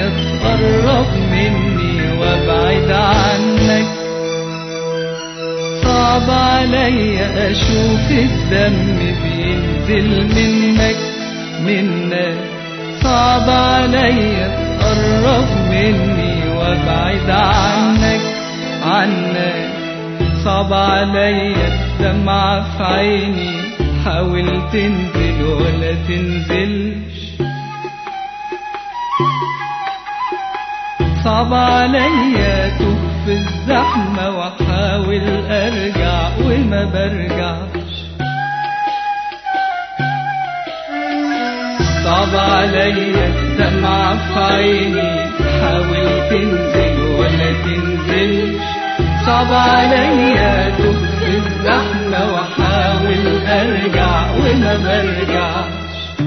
عليا تقرب مني وابعد عنك صعب عليا اشوف الدم بينزل منك منك صعب عليا تقرب مني وابعد عنك عنك صعب عليا الدمعة في عيني حاول تنزل ولا تنزلش صعب عليا تخفي الزحمة واحاول ارجع وما برجعش صعب عليا الدمعة في عيني حاول تنزل ولا تنزلش صعب عليا تخفي الزحمة واحاول ارجع وما برجعش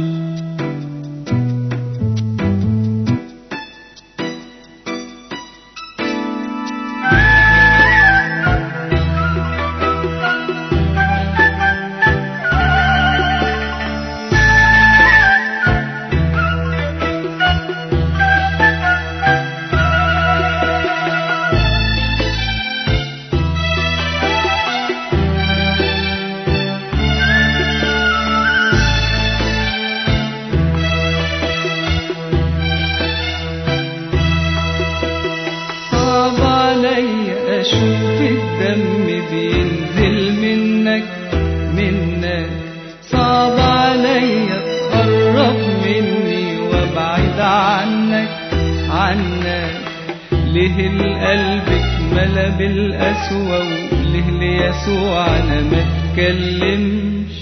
صعب عليا اشوف الدم بينزل منك منك صعب عليا تقرب مني وابعد عنك عنك ليه القلب اتملى بالقسوة وليه ليسوع انا ما اتكلمش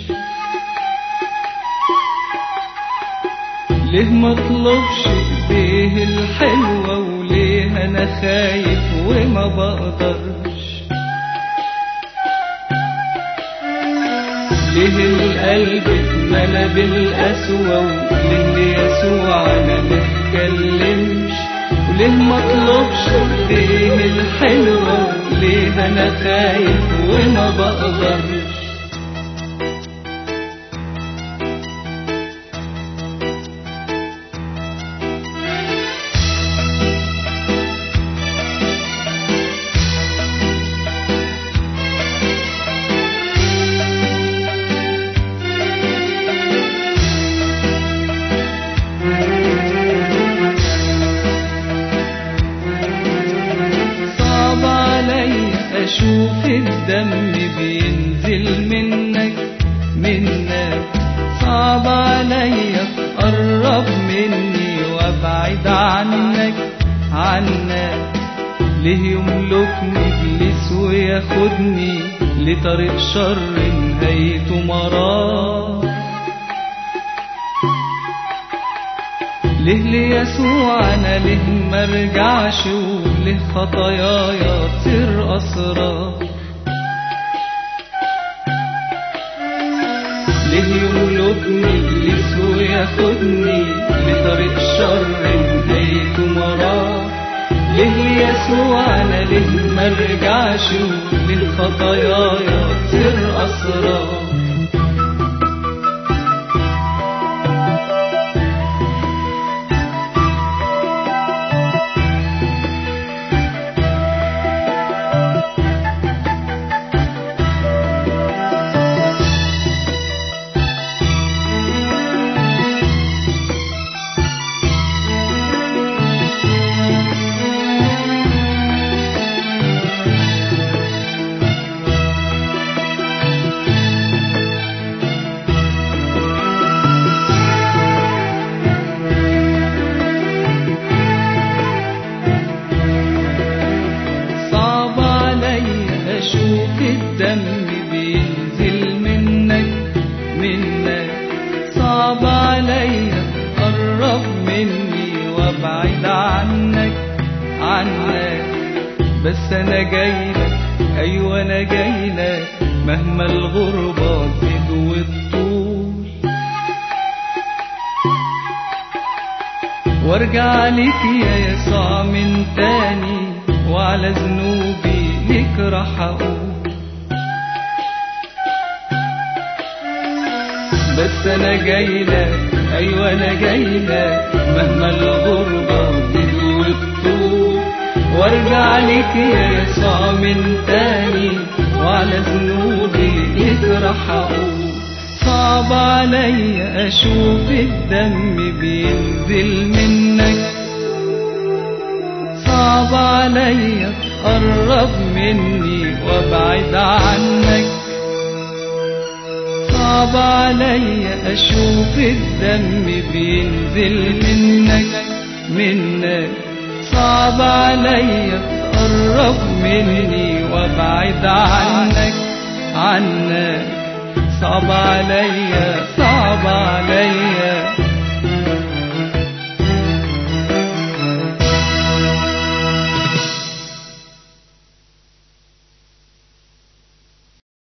ليه مطلبش ايديه الحلوة وليه انا خايف وما بقدرش ليه القلب اتملى بالقسوة وليه يسوع انا متكلمش وليه مطلبش ايديه الحلوة وليه انا خايف وما بقدرش صعب عليا اشوف الدم بينزل منك منك صعب عليا تقرب مني وابعد عنك عنك ليه يملكني ابليس وياخدني لطريق شر نهايته مرار ليه ليسوع انا ليه مرجعش وليه خطاياي تصير اسرار ليه يملكني ابليس وياخدني لطريق شر نهايته مرار ليه ليسوع انا ليه مرجعش وليه خطاياي تصير اسرار صعب عليا اشوف الدم بينزل منك منك صعب عليا تقرب مني وابعد عنك عنك بس انا جايلك ايوه انا جايلك مهما الغربة تزيد والطول وارجع لك يا يسوع من تاني وعلى ذنوبي لك راح اقول بس انا جاي لك ايوه انا جاي لك مهما الغربة تزوي الطول وارجع لك يا يسوع من تاني وعلى ذنوبي لك راح اقول صعب عليا اشوف الدم بينزل منك صعب عليا تقرب مني وابعد عنك صعب عليا اشوف الدم بينزل منك منك صعب عليا تقرب مني وابعد عنك عنك صعب عليا صعب عليا